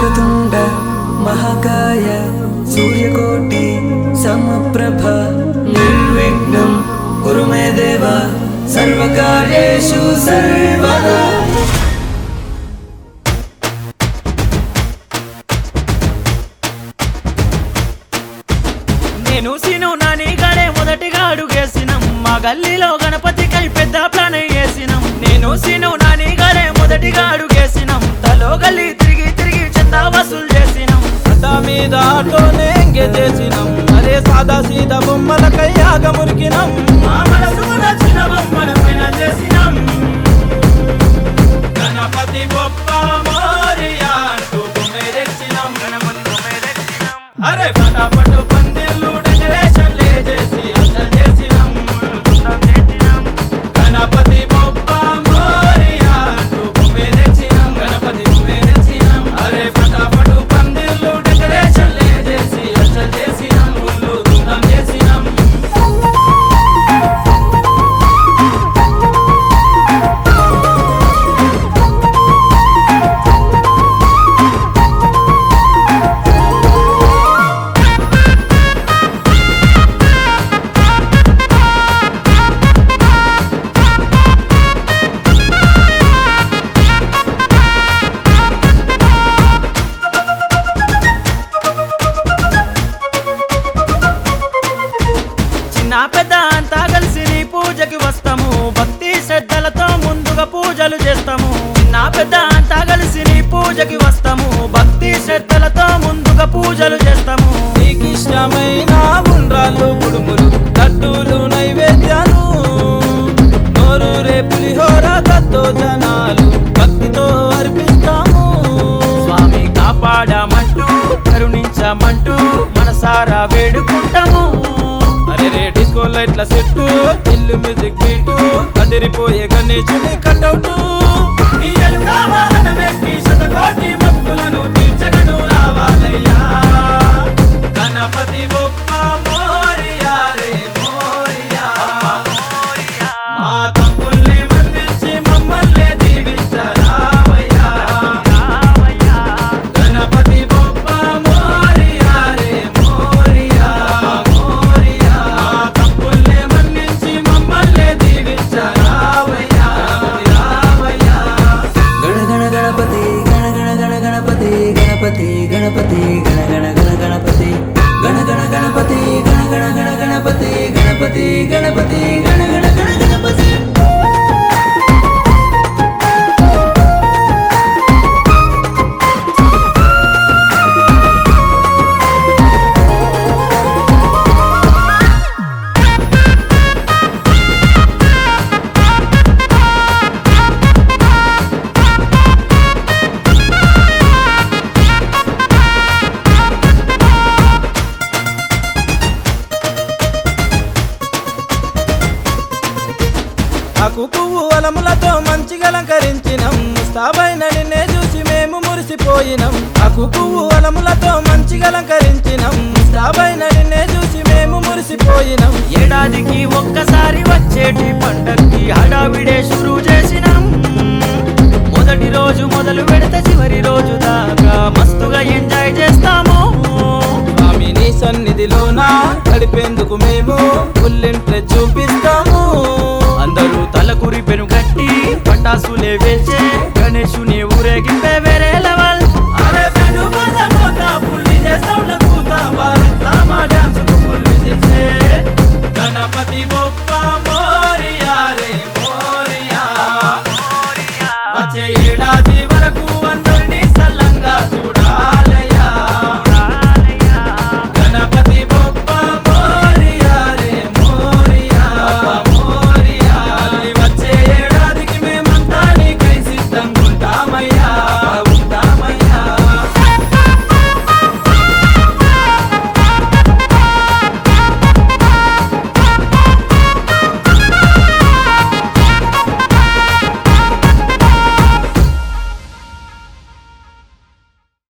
వక్రతుండ మహాకాయ సూర్యకోటి సమప్రభ నిర్విఘ్నం కురు మే దేవ సర్వకార్యేషు సర్వదా నేను సీను నాని గడే మొదటిగా అడుగేసినం మా గల్లీలో గణపతికై పెద్ద ప్లాన్ వేసినం నేను సీను నాని గడే మొదటిగా అడుగేసినం తలో గల్లీ తిరిగి తిరిగి చందా వసూలు చేసినం అడ్డా మీద ఆటోనే ఎంగే చేసినాం అరే సాదా సీదా బొమ్మలకై ఆగ మురికినాం మా మనసుకు నచ్చిన బొమ్మల పైన చేసినం గణపతి బొప్ప మోరియా అంటూ బొమ్మెరెచ్చినాం. గణపతి బొమ్మే తెచ్చినం. అరే ఫటాఫట్ పందిర్లు డెకరేషన్లే చేసి అసలు చేసినాం చేసినం. గణపతి బొప్ప మోరియా అంటూ బొమ్మెరెచ్చినాం. గణపతి బొమ్మెరెచ్చినాం. అరే ఫటాఫట్ పందిర్లు డెకరేషన్లే చేసి అసలు చేసినాం ఊళ్ళు ధూమ్ధాం చేసినాం చిన్న పెద్ద అంతా కలిసి నీ పూజకి వస్తాము భక్తి శ్రద్ధలతో ముందుగా పూజలు చేస్తాము చిన్న పెద్ద అంతా కలిసి నీ పూజకి వస్తాము భక్తి శ్రద్ధలతో ముందుగా పూజలు చేస్తాము నీకిష్టమైన ఉండ్రాళ్ళు కుడుములు లడ్డూలు నైవేద్యాలు నోరూరే పులిహోర తత్తో జనాలు భక్తితో అర్పిస్తాము స్వామి కాపాడమంటూ కరుణించమంటూ మనసారా వేడుకుంటాము అరే రే డిస్కో లైట్ల సెట్టు ఇల్లు మ్యూజిక్ బీటు కదిరిపోయే గణేశుని కటౌటు భక్తులను తీర్చగను రావాలయ్యా గణపతి బొప్ప మోరియా రే మోరియా మా తప్పుల్ని మన్నించి మమ్మల్ని దీవించరావయ్యా గణపతి బొప్ప మోరియా రే మోరియా మోరియా మా తప్పుల్ని మన్నించి మమ్మల్ని దీవించరావయ్యా రావయ్యా గణ గణ గణపతి గణ గణ గణ గణపతి గణపతి గణపతి గణ గణ గణ గణపతి గణ గణ గణపతి గణ గణ గణ గణపతి గణపతి గణపతి గణ గణ గణ గణపతి ఆకు పువ్వు అలములతో మంచిగా అలంకరించినం ముస్తాబైన నిన్నే చూసి మేము మురిసిపోయినం ఆకు పువ్వు అలములతో మంచిగా అలంకరించినం ముస్తాబైన నిన్నే చూసి మేము మురిసిపోయినం ఏడాదికి ఒక్కసారి వచ్చేటి పండక్కి హడావిడే షురు చేసినాం మొదటి రోజు మొదలు పెడితే చివరి రోజు దాకా మస్తుగా ఎంజాయ్ చేస్తాము స్వామి నీ సన్నిధిలోన గడిపేందుకు మేము పుల్లింట్రె చూపిస్తాము అందరూ తలకురి పెను కట్టి పటాసులే వేచే గణేశుని ఊరేగింపే వేరే